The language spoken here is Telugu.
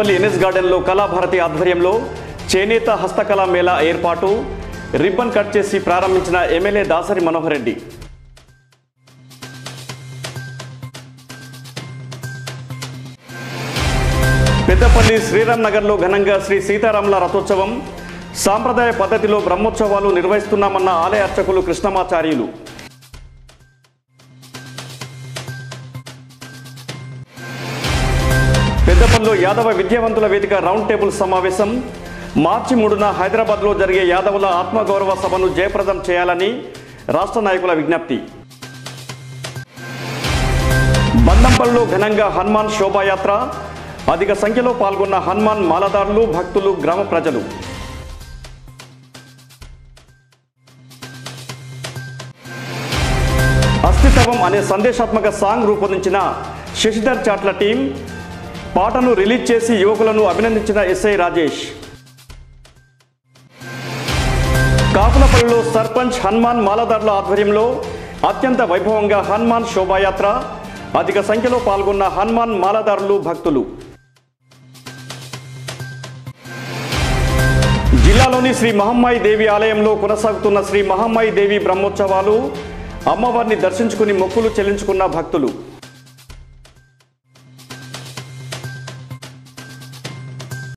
పెద్దపల్లి ఎన్ఎస్ గార్డెన్లో కళాభారతి ఆధ్వర్యంలో చేనేత హస్తకళా మేళా ఏర్పాటు రిబ్బన్ కట్ చేసి ప్రారంభించిన ఎమ్మెల్యే దాసరి మనోహర్ రెడ్డి పెద్దపల్లి శ్రీరామ్ నగర్లో ఘనంగా శ్రీ సీతారాముల రథోత్సవం సాంప్రదాయ పద్ధతిలో బ్రహ్మోత్సవాలు నిర్వహిస్తున్నామన్న ఆలయ అర్చకులు కృష్ణమాచార్యులు పెద్దపల్లిలో యాదవ విద్యావంతుల వేదిక రౌండ్ టేబుల్ సమావేశం మార్చి మూడున హైదరాబాద్లో జరిగే యాదవుల ఆత్మగౌరవ సభను జయప్రదం చేయాలని రాష్ట్ర నాయకుల విజ్ఞప్తి బందంపల్లిలో ఘనంగా హనుమాన్ శోభాయాత్ర అధిక సంఖ్యలో పాల్గొన్న హనుమాన్ మాలదారులు భక్తులు గ్రామ ప్రజలు అస్థితవం అనే సందేశాత్మక సాంగ్ రూపొందించిన శశిధర్ చాట్ల టీం పాటను రిలీజ్ చేసి యువకులను అభినందించిన ఎస్ఐ రాజేష్ కాకులపల్లిలో సర్పంచ్ హనుమాన్ మాలదారుల ఆధ్వర్యంలో అత్యంత వైభవంగా హనుమాన్ శోభాయాత్ర అధిక సంఖ్యలో పాల్గొన్న హనుమాన్ మాలదారులు భక్తులు జిల్లాలోని శ్రీ మహమ్మాయి దేవి ఆలయంలో కొనసాగుతున్న శ్రీ మహమ్మాయి దేవి బ్రహ్మోత్సవాలు అమ్మవారిని దర్శించుకుని మొక్కులు చెల్లించుకున్న భక్తులు